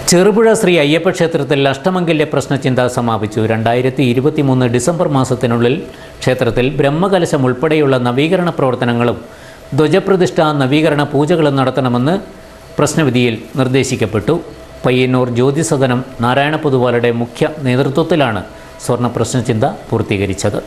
ചെറുപുഴ ശ്രീ അയ്യപ്പ ക്ഷേത്രത്തിൽ അഷ്ടമംഗല്യ പ്രശ്നചിന്ത സമാപിച്ചു രണ്ടായിരത്തി ഇരുപത്തിമൂന്ന് ഡിസംബർ മാസത്തിനുള്ളിൽ ക്ഷേത്രത്തിൽ ബ്രഹ്മകലശം ഉൾപ്പെടെയുള്ള നവീകരണ പ്രവർത്തനങ്ങളും ധ്വജപ്രതിഷ്ഠ നവീകരണ പൂജകളും നടത്തണമെന്ന് പ്രശ്നവിധിയിൽ നിർദ്ദേശിക്കപ്പെട്ടു പയ്യന്നൂർ ജ്യോതിസദനം നാരായണ പൊതുവാലയുടെ മുഖ്യ നേതൃത്വത്തിലാണ് സ്വർണ്ണ പ്രശ്നചിന്ത പൂർത്തീകരിച്ചത്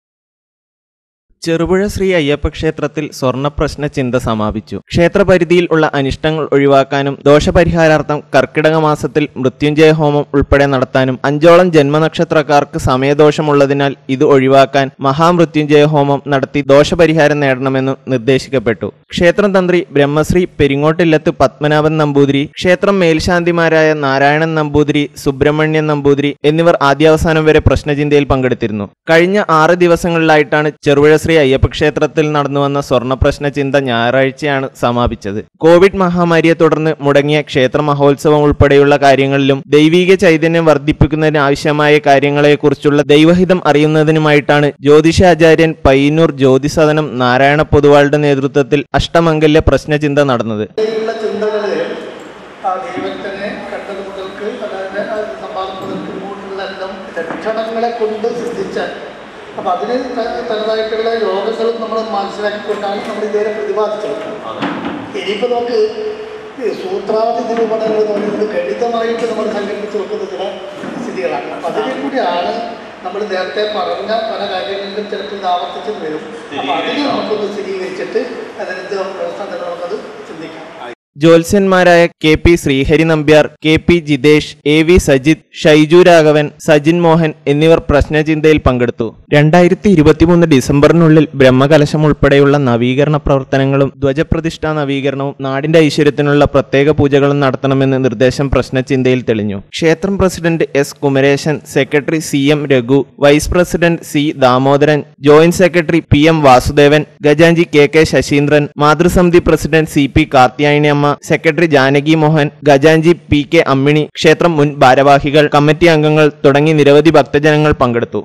ചെറുപുഴ ശ്രീ അയ്യപ്പ ക്ഷേത്രത്തിൽ സ്വർണ്ണപ്രശ്ന ചിന്ത സമാപിച്ചു ക്ഷേത്രപരിധിയിൽ ഉള്ള അനിഷ്ടങ്ങൾ ഒഴിവാക്കാനും ദോഷപരിഹാരാർത്ഥം കർക്കിടക മാസത്തിൽ മൃത്യുഞ്ജയ ഹോമം ഉൾപ്പെടെ നടത്താനും അഞ്ചോളം ജന്മനക്ഷത്രക്കാർക്ക് സമയദോഷമുള്ളതിനാൽ ഇത് ഒഴിവാക്കാൻ മഹാമൃത്യുഞ്ജയ ഹോമം നടത്തി ദോഷപരിഹാരം നേടണമെന്ന് നിർദ്ദേശിക്കപ്പെട്ടു ക്ഷേത്രം തന്ത്രി ബ്രഹ്മശ്രീ പെരിങ്ങോട്ടില്ലത്ത് പത്മനാഭൻ നമ്പൂതിരി ക്ഷേത്രം മേൽശാന്തിമാരായ നാരായണൻ നമ്പൂതിരി സുബ്രഹ്മണ്യൻ നമ്പൂതിരി എന്നിവർ ആദ്യാവസാനം വരെ പ്രശ്നചിന്തയിൽ പങ്കെടുത്തിരുന്നു കഴിഞ്ഞ ആറ് ദിവസങ്ങളിലായിട്ടാണ് ചെറുപുഴ ശ്രീ അയ്യപ്പ ക്ഷേത്രത്തിൽ നടന്നുവന്ന സ്വർണ്ണ പ്രശ്ന ചിന്ത ഞായറാഴ്ചയാണ് സമാപിച്ചത് കോവിഡ് മഹാമാരിയെ തുടർന്ന് മുടങ്ങിയ ക്ഷേത്ര മഹോത്സവം ഉൾപ്പെടെയുള്ള കാര്യങ്ങളിലും ദൈവീക ചൈതന്യം വർദ്ധിപ്പിക്കുന്നതിന് ആവശ്യമായ കാര്യങ്ങളെക്കുറിച്ചുള്ള ദൈവഹിതം അറിയുന്നതിനുമായിട്ടാണ് ജ്യോതിഷാചാര്യൻ പയ്യന്നൂർ ജ്യോതിസദനം നാരായണ പൊതുവാളുടെ നേതൃത്വത്തിൽ അഷ്ടമംഗല്യ പ്രശ്നചിന്ത നടന്നത് ഉള്ള ചിന്തകള് ആ ദൈവത്തിനെ കണ്ടത് മുതൽക്ക് അതായത് ആ സംവാദം മുതൽക്ക് ഇങ്ങോട്ടുള്ള എല്ലാം ലക്ഷണങ്ങളെ കൊണ്ട് സിദ്ധിച്ചാൽ അപ്പം അതിന് ത- തനതായിട്ടുള്ള യോഗങ്ങളും നമ്മൾ മനസ്സിലാക്കിക്കൊണ്ടാണ് നമ്മൾ ഇതുവരെ പ്രതിപാദിച്ചത് ഇനിയിപ്പോൾ നമുക്ക് ഈ സൂത്രാതി നിരൂപണങ്ങൾ എന്ന് പറയുന്നത് ഗണിതമായിട്ട് നമ്മൾ സങ്കല്പിച്ച് വെക്കുന്ന ചില സ്ഥിതികളാണ് അപ്പം അതിനെ കൂടിയാണ് നമ്മൾ നേരത്തെ പറഞ്ഞ പല കാര്യങ്ങളിലും ചിലപ്പോൾ ഇത് ആവർത്തിച്ചത് വരും അപ്പം അതിനെ നമുക്കൊന്ന് സ്ഥിരീകരിച്ചിട്ട് അതിനെന്ത് പ്രശ്നം തന്നെ നമുക്കത് ചിന്തിക്കാം ജ്യോത്സ്യന്മാരായ K P Sreehari Nambiar K P Jithesh A V Sajith Shaiju Raghavan Sajin Mohan എന്നിവർ പ്രശ്നചിന്തയിൽ പങ്കെടുത്തു രണ്ടായിരത്തി ഇരുപത്തിമൂന്ന് ഡിസംബറിനുള്ളിൽ ബ്രഹ്മകലശം ഉൾപ്പെടെയുള്ള നവീകരണ പ്രവർത്തനങ്ങളും ധ്വജപ്രതിഷ്ഠാ നവീകരണവും നാടിന്റെ ഐശ്വര്യത്തിനുള്ള പ്രത്യേക പൂജകളും നടത്തണമെന്ന് നിർദ്ദേശം പ്രശ്നചിന്തയിൽ തെളിഞ്ഞു ക്ഷേത്രം president S Kumaresan secretary C M Raghu vice president C Damodaran joint secretary P M Vasudevan ഗജാഞ്ചി കെ കെ ശശീന്ദ്രൻ മാതൃസമിതി president C P Karthyayani Amma secretary Janaki Mohan ഗജാഞ്ചി പി കെ അമ്മിണി ക്ഷേത്രം മുൻ ഭാരവാഹികൾ കമ്മിറ്റി അംഗങ്ങൾ തുടങ്ങി നിരവധി ഭക്തജനങ്ങൾ പങ്കെടുത്തു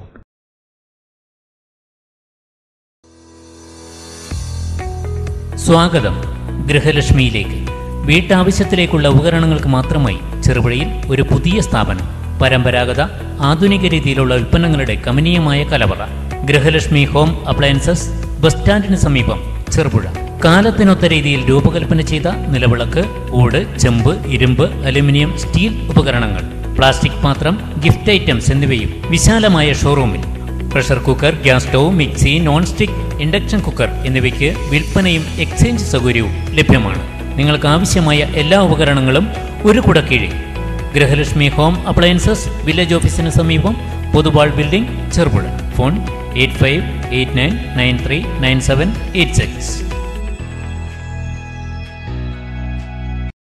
സ്വാഗതം ഗൃഹലക്ഷ്മിയിലേക്ക് വീട്ടാവശ്യത്തിലേക്കുള്ള ഉപകരണങ്ങൾക്ക് മാത്രമായി ചെറുപുഴയിൽ ഒരു പുതിയ സ്ഥാപനം പരമ്പരാഗത ആധുനിക രീതിയിലുള്ള ഉൽപ്പന്നങ്ങളുടെ കമനീയമായ കലവറ ഗൃഹലക്ഷ്മി ഹോം അപ്ലയൻസസ് ബസ് സ്റ്റാൻഡിന് സമീപം ചെറുപുഴ കാലത്തിനൊത്ത രീതിയിൽ രൂപകൽപ്പന ചെയ്ത നിലവിളക്ക് ഓട് ചെമ്പ് ഇരുമ്പ് അലുമിനിയം സ്റ്റീൽ ഉപകരണങ്ങൾ പ്ലാസ്റ്റിക് പാത്രം ഗിഫ്റ്റ് ഐറ്റംസ് എന്നിവയും വിശാലമായ ഷോറൂമിൽ pressure cooker gas stove mixie non stick induction cooker എന്നിവയ്ക്ക് വിൽപ്പനയും എക്സ്ചേഞ്ച് സൗകര്യവും ലഭ്യമാണ് നിങ്ങൾക്ക് ആവശ്യമായ എല്ലാ ഉപകരണങ്ങളും ഒരു കുടക്കീഴിൽ ഗൃഹലക്ഷ്മി ഹോം അപ്ലയൻസസ് വില്ലേജ് ഓഫീസിന് സമീപം Poduval building Cherupuzha phone eight five eight nine nine three nine seven eight six